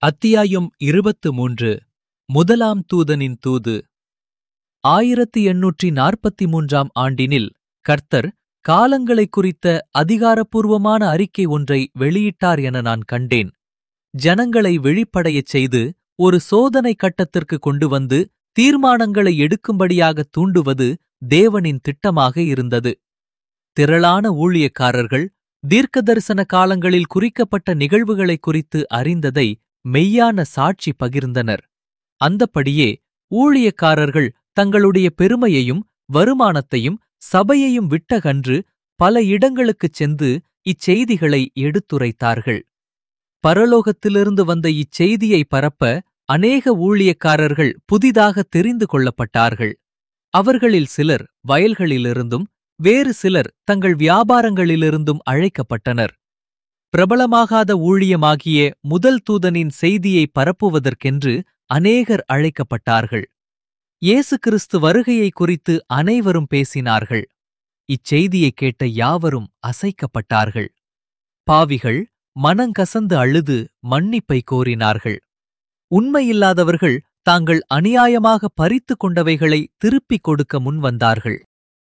அத்தியாயம் இருபத்து மூன்று முதலாம் தூதனின் தூது ஆயிரத்து எண்ணூற்றி நாற்பத்தி மூன்றாம் ஆண்டினில் கர்த்தர் காலங்களைக் குறித்த அதிகாரப்பூர்வமான அறிக்கை ஒன்றை வெளியிட்டார் என நான் கண்டேன் ஜனங்களை விழிப்படையச் செய்து ஒரு சோதனை கட்டத்திற்கு கொண்டு வந்து தீர்மானங்களை எடுக்கும்படியாக தூண்டுவது தேவனின் திட்டமாக இருந்தது திரளான ஊழியக்காரர்கள் தீர்க்கதரிசன காலங்களில் குறிக்கப்பட்ட நிகழ்வுகளைக் குறித்து அறிந்ததை மெய்யான சாட்சி பகிர்ந்தனர் அந்தப்படியே ஊழியக்காரர்கள் தங்களுடைய பெருமையையும் வருமானத்தையும் சபையையும் விட்டகன்று பல இடங்களுக்குச் சென்று இச்செய்திகளை எடுத்துரைத்தார்கள் பரலோகத்திலிருந்து வந்த இச்செய்தியை பரப்ப அநேக ஊழியக்காரர்கள் புதிதாக தெரிந்து கொள்ளப்பட்டார்கள் அவர்களில் சிலர் வயல்களிலிருந்தும் வேறு சிலர் தங்கள் வியாபாரங்களிலிருந்தும் அழைக்கப்பட்டனர் பிரபலமாகாத ஊழியமாகிய முதல் தூதனின் செய்தியை பரப்புவதற்கென்று அநேகர் அழைக்கப்பட்டார்கள் இயேசு கிறிஸ்து வருகையை குறித்து அனைவரும் பேசினார்கள் இச்செய்தியைக் கேட்ட யாவரும் அசைக்கப்பட்டார்கள் பாவிகள் மனங்கசந்து அழுது மன்னிப்பை கோரினார்கள் உண்மையில்லாதவர்கள் தாங்கள் அநியாயமாக பறித்துக் கொண்டவைகளை திருப்பிக் கொடுக்க முன்வந்தார்கள்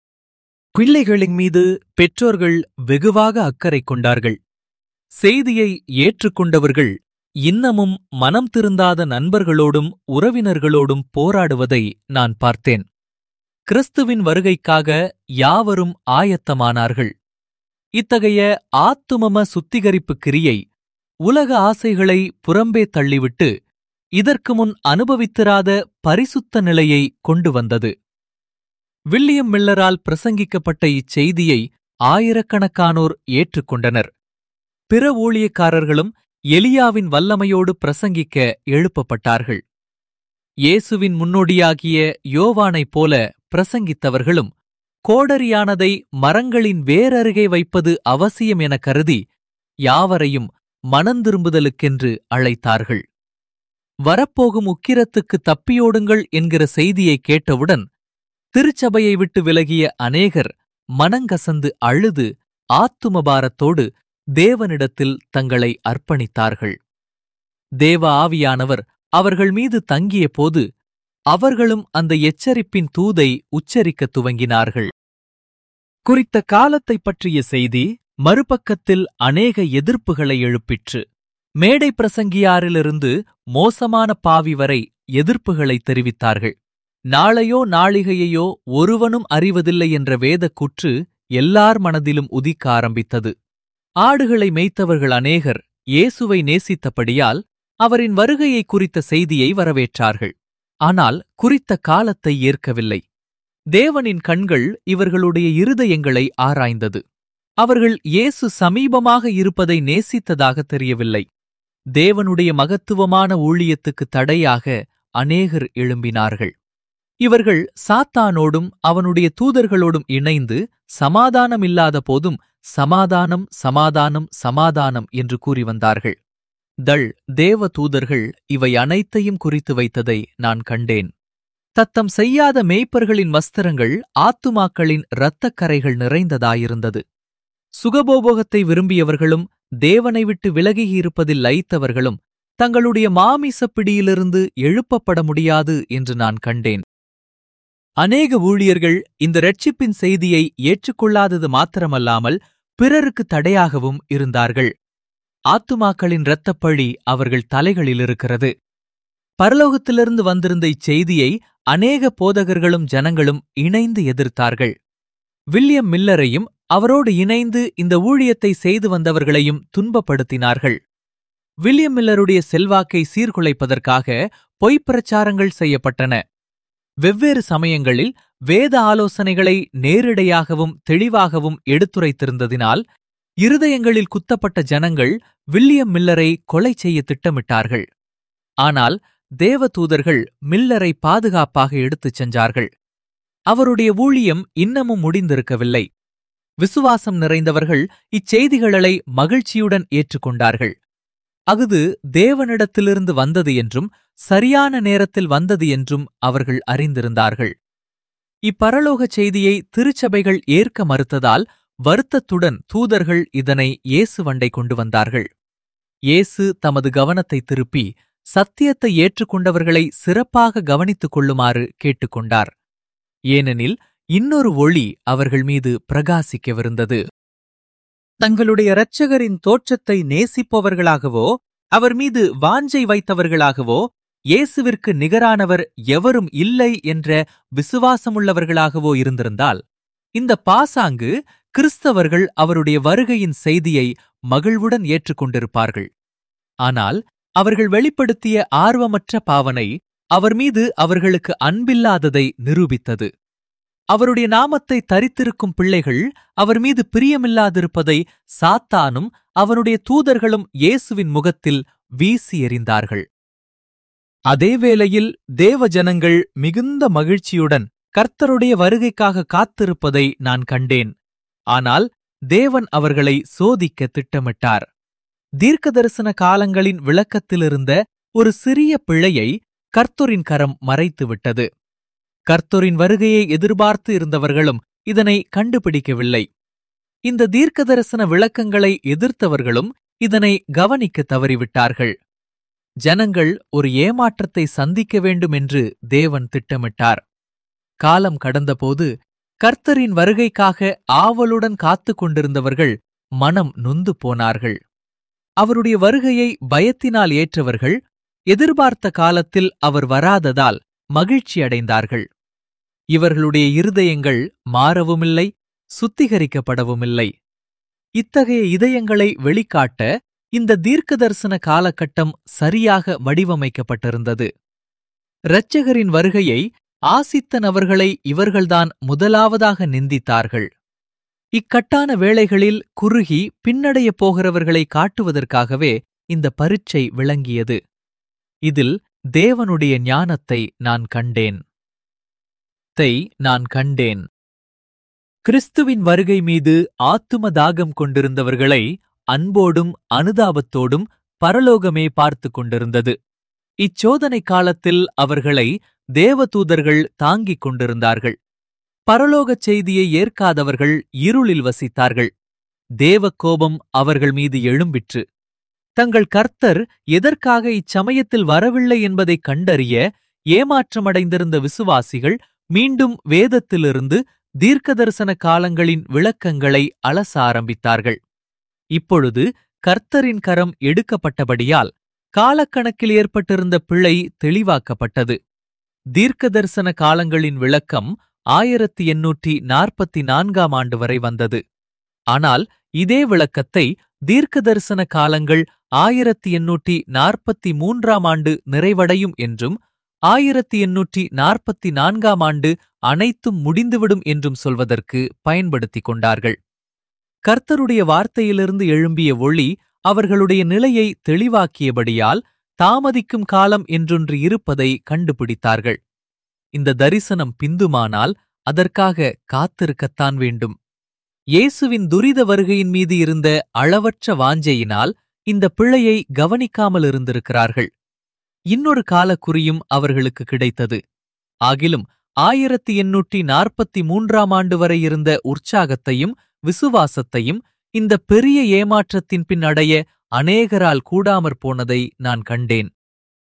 பிள்ளைகளின் மீது பெற்றோர்கள் வெகுவாக அக்கறை கொண்டார்கள் செய்தியை ஏற்றுக்கொண்டவர்கள் இன்னமும் மனம் திருந்தாத நண்பர்களோடும் உறவினர்களோடும் போராடுவதை நான் பார்த்தேன் கிறிஸ்துவின் வருகைக்காக யாவரும் ஆயத்தமானார்கள் இத்தகைய ஆத்துமம சுத்திகரிப்பு கிரியை உலக ஆசைகளை புறம்பே தள்ளிவிட்டு இதற்கு முன் அனுபவித்திராத பரிசுத்த நிலையை கொண்டு வந்தது வில்லியம் மில்லரால் பிரசங்கிக்கப்பட்ட இச்செய்தியை ஆயிரக்கணக்கானோர் ஏற்றுக்கொண்டனர் பிற ஊழியக்காரர்களும் எலியாவின் வல்லமையோடு பிரசங்கிக்க எழுப்பப்பட்டார்கள் இயேசுவின் முன்னோடியாகிய யோவானைப் போல பிரசங்கித்தவர்களும் கோடரியானதை மரங்களின் வேரருகே வைப்பது அவசியம் என கருதி யாவரையும் மனந்திரும்புதலுக்கென்று அழைத்தார்கள் வரப்போகும் உக்கிரத்துக்கு தப்பியோடுங்கள் என்கிற செய்தியை கேட்டவுடன் திருச்சபையை விட்டு விலகிய அநேகர் மனங்கசந்து அழுது ஆத்துமபாரத்தோடு தேவனிடத்தில் தங்களை அர்ப்பணித்தார்கள் தேவ ஆவியானவர் அவர்கள் மீது தங்கிய போது அவர்களும் அந்த எச்சரிப்பின் தூதை உச்சரிக்கத் துவங்கினார்கள் குறித்த காலத்தைப் பற்றிய செய்தி மறுபக்கத்தில் அநேக எதிர்ப்புகளை எழுப்பிற்று மேடை பிரசங்கியாரிலிருந்து மோசமான பாவி வரை எதிர்ப்புகளை தெரிவித்தார்கள் நாளையோ நாளிகையையோ ஒருவனும் அறிவதில்லை என்ற வேதக் கூற்று எல்லார் மனதிலும் உதிக்க ஆரம்பித்தது ஆடுகளை மேய்த்தவர்கள் அநேகர் இயேசுவை நேசித்தபடியால் அவரின் வருகையை குறித்த செய்தியை வரவேற்றார்கள் ஆனால் குறித்த காலத்தை ஏற்கவில்லை தேவனின் கண்கள் இவர்களுடைய இருதயங்களை ஆராய்ந்தது அவர்கள் இயேசு சமீபமாக இருப்பதை நேசித்ததாக தெரியவில்லை தேவனுடைய மகத்துவமான ஊழியத்துக்கு தடையாக அநேகர் எழும்பினார்கள் இவர்கள் சாத்தானோடும் அவனுடைய தூதர்களோடும் இணைந்து சமாதானமில்லாத போதும் சமாதானம் சமாதானம் சமாதானம் என்று கூறி வந்தார்கள் தள் தேவ தூதர்கள் இவை அனைத்தையும் குறித்து வைத்ததை நான் கண்டேன் தத்தம் செய்யாத மேய்ப்பர்களின் வஸ்திரங்கள் ஆத்துமாக்களின் இரத்தக் கரைகள் நிறைந்ததாயிருந்தது சுகபோபோகத்தை விரும்பியவர்களும் தேவனை விட்டு விலகியிருப்பதில் லயித்தவர்களும் தங்களுடைய மாமிசப் பிடியிலிருந்து எழுப்பப்பட முடியாது என்று நான் கண்டேன் அநேக ஊழியர்கள் இந்த இரட்சிப்பின் செய்தியை ஏற்றுக்கொள்ளாதது மாத்திரமல்லாமல் பிறருக்கு தடையாகவும் இருந்தார்கள் ஆத்துமாக்களின் இரத்தப்பழி அவர்கள் தலைகளில் இருக்கிறது பரலோகத்திலிருந்து வந்திருந்த இச்செய்தியை அநேக போதகர்களும் ஜனங்களும் இணைந்து எதிர்த்தார்கள் வில்லியம் மில்லரையும் அவரோடு இணைந்து இந்த ஊழியத்தை செய்து வந்தவர்களையும் துன்பப்படுத்தினார்கள் வில்லியம் மில்லருடைய செல்வாக்கை சீர்குலைப்பதற்காக பொய்ப்பிரச்சாரங்கள் செய்யப்பட்டன வெவ்வேறு சமயங்களில் வேத ஆலோசனைகளை நேரிடையாகவும் தெளிவாகவும் எடுத்துரைத்திருந்ததினால் இருதயங்களில் குத்தப்பட்ட ஜனங்கள் வில்லியம் மில்லரை கொலை செய்ய திட்டமிட்டார்கள் ஆனால் தேவதூதர்கள் மில்லரை பாதுகாப்பாக எடுத்துச் சென்றார்கள் அவருடைய ஊழியம் இன்னமும் முடிந்திருக்கவில்லை விசுவாசம் நிறைந்தவர்கள் இச்செய்திகளை மகிழ்ச்சியுடன் ஏற்றுக்கொண்டார்கள் அஃது தேவனிடத்திலிருந்து வந்தது என்றும் சரியான நேரத்தில் வந்தது என்றும் அவர்கள் அறிந்திருந்தார்கள் இப்பரலோகச் செய்தியை திருச்சபைகள் ஏற்க மறுத்ததால் வருத்தத்துடன் தூதர்கள் இதனை இயேசு வண்டை கொண்டு வந்தார்கள் இயேசு தமது கவனத்தை திருப்பி சத்தியத்தை ஏற்றுக்கொண்டவர்களை சிறப்பாக கவனித்துக் கொள்ளுமாறு கேட்டுக்கொண்டார் ஏனெனில் இன்னொரு ஒளி அவர்கள் மீது பிரகாசிக்கவிருந்தது தங்களுடைய இரட்சகரின் தோற்றத்தை நேசிப்பவர்களாகவோ அவர் மீது வாஞ்சை வைத்தவர்களாகவோ இயேசுவிற்கு நிகரானவர் எவரும் இல்லை என்ற விசுவாசமுள்ளவர்களாகவோ இருந்திருந்தால் இந்த பாசாங்கு கிறிஸ்தவர்கள் அவருடைய வருகையின் செய்தியை மகிழ்வுடன் ஏற்றுக்கொண்டிருப்பார்கள் ஆனால் அவர்கள் வெளிப்படுத்திய ஆர்வமற்ற பாவனை அவர் மீது அவர்களுக்கு அன்பில்லாததை நிரூபித்தது அவருடைய நாமத்தை தரித்திருக்கும் பிள்ளைகள் அவர் மீது பிரியமில்லாதிருப்பதை சாத்தானும் அவனுடைய தூதர்களும் இயேசுவின் முகத்தில் வீசி எறிந்தார்கள் அதே வேளையில் தேவ ஜனங்கள் மிகுந்த மகிழ்ச்சியுடன் கர்த்தருடைய வருகைக்காக காத்திருப்பதை நான் கண்டேன் ஆனால் தேவன் அவர்களை சோதிக்க திட்டமிட்டார் தீர்க்கதரிசன காலங்களின் விளக்கத்திலிருந்த ஒரு சிறிய பிழையை கர்த்தரின் கரம் மறைத்துவிட்டது கர்த்தரின் வருகையை எதிர்பார்த்து இருந்தவர்களும் இதனை கண்டுபிடிக்கவில்லை இந்த தீர்க்கதரிசன விளக்கங்களை எதிர்த்தவர்களும் இதனை கவனிக்க தவறிவிட்டார்கள் ஜனங்கள் ஒரு ஏமாற்றத்தை சந்திக்க வேண்டும் என்று தேவன் திட்டமிட்டார் காலம் கடந்தபோது கர்த்தரின் வருகைக்காக ஆவலுடன் காத்துக் கொண்டிருந்தவர்கள் மனம் நொந்து போனார்கள் அவருடைய வருகையை பயத்தினால் ஏற்றவர்கள் எதிர்பார்த்த காலத்தில் அவர் வராததால் மகிழ்ச்சியடைந்தார்கள் இவர்களுடைய இருதயங்கள் மாறவுமில்லை சுத்திகரிக்கப்படவுமில்லை இத்தகைய இதயங்களை வெளிக்காட்ட இந்த தீர்க்கதரிசன காலகட்டம் சரியாக வடிவமைக்கப்பட்டிருந்தது இரட்சகரின் வருகையை ஆசித்த நபர்களை இவர்கள்தான் முதலாவதாக நிந்தித்தார்கள் இக்கட்டான வேளைகளில் குறுகி பின்னடையப் போகிறவர்களை காட்டுவதற்காகவே இந்த பரீட்சை விளங்கியது இதில் தேவனுடைய ஞானத்தை நான் கண்டேன் தை நான் கண்டேன் கிறிஸ்துவின் வருகை மீது ஆத்தும தாகம் கொண்டிருந்தவர்களை அன்போடும் அனுதாபத்தோடும் பரலோகமே பார்த்துக் கொண்டிருந்தது இச்சோதனை காலத்தில் அவர்களை தேவதூதர்கள் தாங்கிக் கொண்டிருந்தார்கள் பரலோகச் செய்தியை ஏற்காதவர்கள் இருளில் வசித்தார்கள் தேவ கோபம் அவர்கள் மீது எழும்பிற்று தங்கள் கர்த்தர் எதற்காக இச்சமயத்தில் வரவில்லை என்பதைக் கண்டறிய ஏமாற்றமடைந்திருந்த விசுவாசிகள் மீண்டும் வேதத்திலிருந்து தீர்க்கதரிசன காலங்களின் விளக்கங்களை அலச ஆரம்பித்தார்கள் இப்பொழுது கர்த்தரின் கரம் எடுக்கப்பட்டபடியால் காலக்கணக்கில் ஏற்பட்டிருந்த பிழை தெளிவாக்கப்பட்டது தீர்க்கதரிசன காலங்களின் விளக்கம் ஆயிரத்தி எண்ணூற்றி நாற்பத்தி நான்காம் ஆண்டு வரை வந்தது ஆனால் இதே விளக்கத்தை தீர்க்கதரிசன காலங்கள் ஆயிரத்தி எண்ணூற்றி நாற்பத்தி மூன்றாம் ஆண்டு நிறைவடையும் என்றும் ஆயிரத்தி எண்ணூற்றி நாற்பத்தி நான்காம் ஆண்டு அனைத்தும் முடிந்துவிடும் என்றும் சொல்வதற்கு பயன்படுத்திக் கொண்டார்கள் கர்த்தருடைய வார்த்தையிலிருந்து எழும்பிய ஒளி அவர்களுடைய நிலையை தெளிவாக்கியபடியால் தாமதிக்கும் காலம் என்றொன்று இருப்பதை கண்டுபிடித்தார்கள் இந்த தரிசனம் பிந்துமானால் அதற்காக காத்திருக்கத்தான் வேண்டும் இயேசுவின் துரித வருகையின் மீது இருந்த அளவற்ற வாஞ்சையினால் இந்த பிழையை கவனிக்காமல் இருந்திருக்கிறார்கள் இன்னொரு காலக்குறியும் அவர்களுக்கு கிடைத்தது ஆகிலும் ஆயிரத்தி எண்ணூற்றி நாற்பத்தி மூன்றாம் ஆண்டு வரை இருந்த உற்சாகத்தையும் விசுவாசத்தையும் இந்த பெரிய ஏமாற்றத்தின் பின் அடைய அநேகரால் கூடாமற் போனதை நான் கண்டேன்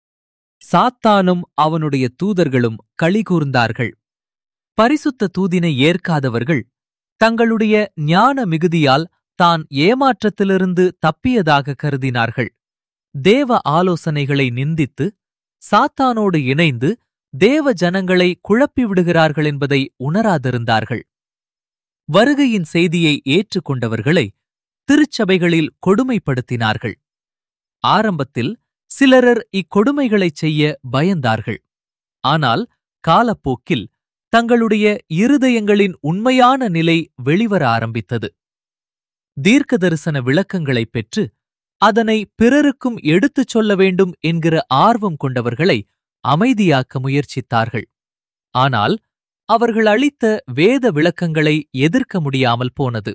சாத்தானும் அவனுடைய தூதர்களும் களிகூர்ந்தார்கள் பரிசுத்த தூதினை ஏற்காதவர்கள் தங்களுடைய ஞான மிகுதியால் தான் ஏமாற்றத்திலிருந்து தப்பியதாக கருதினார்கள் தேவ ஆலோசனைகளை நிந்தித்து சாத்தானோடு இணைந்து தேவ ஜனங்களை குழப்பி விடுகிறார்கள் என்பதை உணராதிருந்தார்கள் வருகையின் செய்தியை ஏற்றுக்கொண்டவர்களை திருச்சபைகளில் கொடுமைப்படுத்தினார்கள் ஆரம்பத்தில் சிலரர் இக்கொடுமைகளைச் செய்ய பயந்தார்கள் ஆனால் காலப்போக்கில் தங்களுடைய இருதயங்களின் உண்மையான நிலை வெளிவர ஆரம்பித்தது தீர்க்கதரிசன விளக்கங்களைப் பெற்று அதனை பிறருக்கும் எடுத்துச் சொல்ல வேண்டும் என்கிற ஆர்வம் கொண்டவர்களை அமைதியாக்க முயற்சித்தார்கள் ஆனால் அவர்கள் அளித்த வேத விளக்கங்களை எதிர்க்க முடியாமல் போனது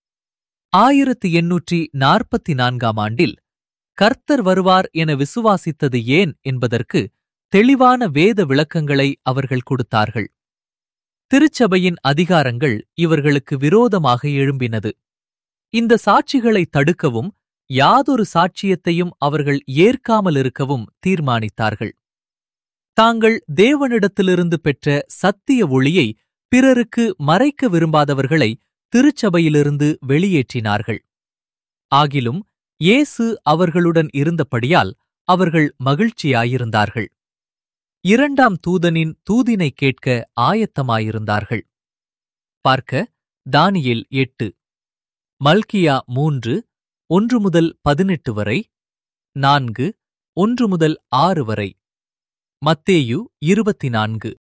ஆயிரத்தி எண்ணூற்றி நாற்பத்தி நான்காம் ஆண்டில் கர்த்தர் வருவார் என விசுவாசித்தது ஏன் என்பதற்கு தெளிவான வேத விளக்கங்களை அவர்கள் கொடுத்தார்கள் திருச்சபையின் அதிகாரங்கள் இவர்களுக்கு விரோதமாக எழும்பினது இந்த சாட்சிகளை தடுக்கவும் யாதொரு சாட்சியத்தையும் அவர்கள் ஏற்காமல் இருக்கவும் தீர்மானித்தார்கள் தாங்கள் தேவனிடத்திலிருந்து பெற்ற சத்திய ஒளியை பிறருக்கு மறைக்க விரும்பாதவர்களை திருச்சபையிலிருந்து வெளியேற்றினார்கள் ஆகிலும் இயேசு அவர்களுடன் இருந்தபடியால் அவர்கள் மகிழ்ச்சியாயிருந்தார்கள் இரண்டாம் தூதனின் தூதினை கேட்க ஆயத்தமாயிருந்தார்கள் பார்க்க தானியேல் எட்டு மல்கியா மூன்று ஒன்று முதல் பதினெட்டு வரை நான்கு ஒன்று முதல் ஆறு வரை மத்தேயு இருபத்தி நான்கு